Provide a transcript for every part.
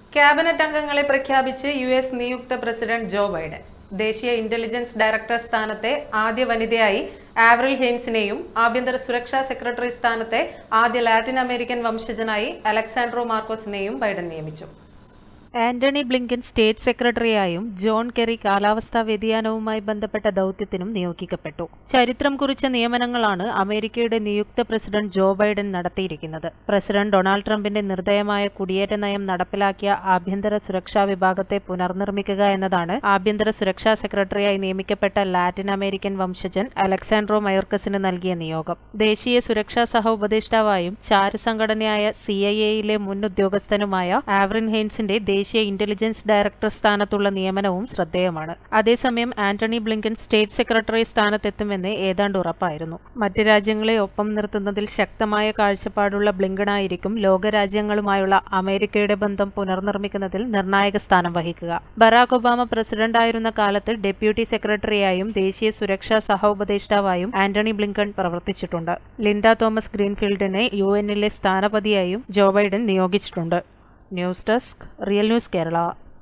cabinet അംഗങ്ങളെ പ്രഖ്യാപിച്ച് U S നിയുക്ത പ്രസിഡന്റ് ജോ ബൈഡൻ ദേശീയ ഇന്റലിജൻസ് ഡയറക്ടർ സ്ഥാനത്തെ ആദ്യ വനിതയായി ആവറിൽ ഹെയ്ൻസിനെയും ആഭ്യന്തര സുരക്ഷാ സെക്രട്ടറി സ്ഥാനത്തെ ആദ്യ ലാറ്റിൻ അമേരിക്കൻ വംശജനായി അലക്സാൻഡ്രോ മാർക്കോസിനെയും ബൈഡൻ നിയമിച്ചു ആന്റണി ബ്ലിങ്കൻ സ്റ്റേറ്റ് സെക്രട്ടറിയായും ജോൺ കെറി കാലാവസ്ഥാ വ്യതിയാനവുമായി ബന്ധപ്പെട്ട ദൗത്യത്തിനും നിയോഗിക്കപ്പെട്ടു ചരിത്രം കുറിച്ച നിയമനങ്ങളാണ് അമേരിക്കയുടെ നിയുക്ത പ്രസിഡന്റ് ജോ ബൈഡൻ നടത്തിയിരിക്കുന്നത് പ്രസിഡന്റ് ഡൊണാൾഡ് ട്രംപിന്റെ നിർദ്ദയമായ കുടിയേറ്റ നയം നടപ്പിലാക്കിയ ആഭ്യന്തര സുരക്ഷാ വിഭാഗത്തെ പുനർനിർമ്മിക്കുക എന്നതാണ് ആഭ്യന്തര സുരക്ഷാ സെക്രട്ടറിയായി നിയമിക്കപ്പെട്ട ലാറ്റിൻ അമേരിക്കൻ വംശജൻ അലക്സാൻഡ്രോ മയോർക്കസിന് നൽകിയ നിയോഗം ദേശീയ സുരക്ഷാ സഹ ഉപദേഷ്ടാവായും ചാരസംഘടനയായ സി ഐ എയിലെ മുൻ ഉദ്യോഗസ്ഥനുമായ ആവറിൻ ഹെയ്ൻസിന്റെ ദേശീയ ഇന്റലിജൻസ് ഡയറക്ടർ സ്ഥാനത്തുള്ള നിയമനവും ശ്രദ്ധേയമാണ് അതേസമയം ആന്റണി ബ്ലിങ്കൻ സ്റ്റേറ്റ് സെക്രട്ടറി സ്ഥാനത്തെത്തുമെന്ന് ഏതാണ്ട് ഉറപ്പായിരുന്നു മറ്റ് രാജ്യങ്ങളെ ഒപ്പം നിർത്തുന്നതിൽ ശക്തമായ കാഴ്ചപ്പാടുള്ള ബ്ലിങ്കണായിരിക്കും ലോകരാജ്യങ്ങളുമായുള്ള അമേരിക്കയുടെ ബന്ധം പുനർനിർമ്മിക്കുന്നതിൽ നിർണായക സ്ഥാനം വഹിക്കുക ബറാക് ഒബാമ പ്രസിഡന്റായിരുന്ന കാലത്ത് ഡെപ്യൂട്ടി സെക്രട്ടറിയായും ദേശീയ സുരക്ഷാ സഹ ഉപദേഷ്ടാവായും ആന്റണി ബ്ലിങ്കൺ പ്രവർത്തിച്ചിട്ടുണ്ട് ലിൻഡ തോമസ് ഗ്രീൻഫീൽഡിനെ യു എന്നിലെ സ്ഥാനപതിയായും ജോ ബൈഡൻ നിയോഗിച്ചിട്ടുണ്ട് news desk real news Kerala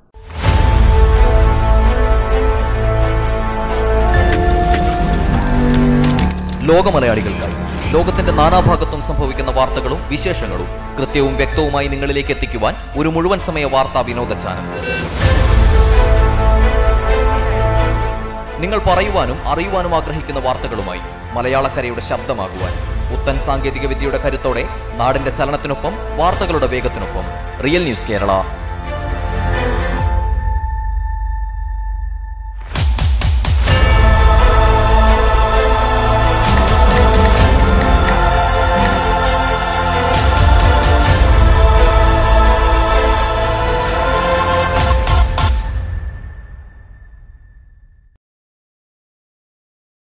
ലോകമലയാളികൾക്കായി ലോകത്തിന്റെ നാനാഭാഗത്തും സംഭവിക്കുന്ന വാർത്തകളും വിശേഷങ്ങളും കൃത്യവും വ്യക്തവുമായി നിങ്ങളിലേക്ക് എത്തിക്കുവാൻ ഒരു മുഴുവൻ സമയ വാർത്താ വിനോദ ചാനൽ നിങ്ങൾ പറയുവാനും അറിയുവാനും ആഗ്രഹിക്കുന്ന വാർത്തകളുമായി മലയാളക്കരയുടെ ശബ്ദമാകുവാൻ പുത്തൻ സാങ്കേതിക വിദ്യയുടെ കരുത്തോടെ നാടിന്റെ ചലനത്തിനൊപ്പം വാർത്തകളുടെ വേഗത്തിനൊപ്പം റിയൽ ന്യൂസ് കേരള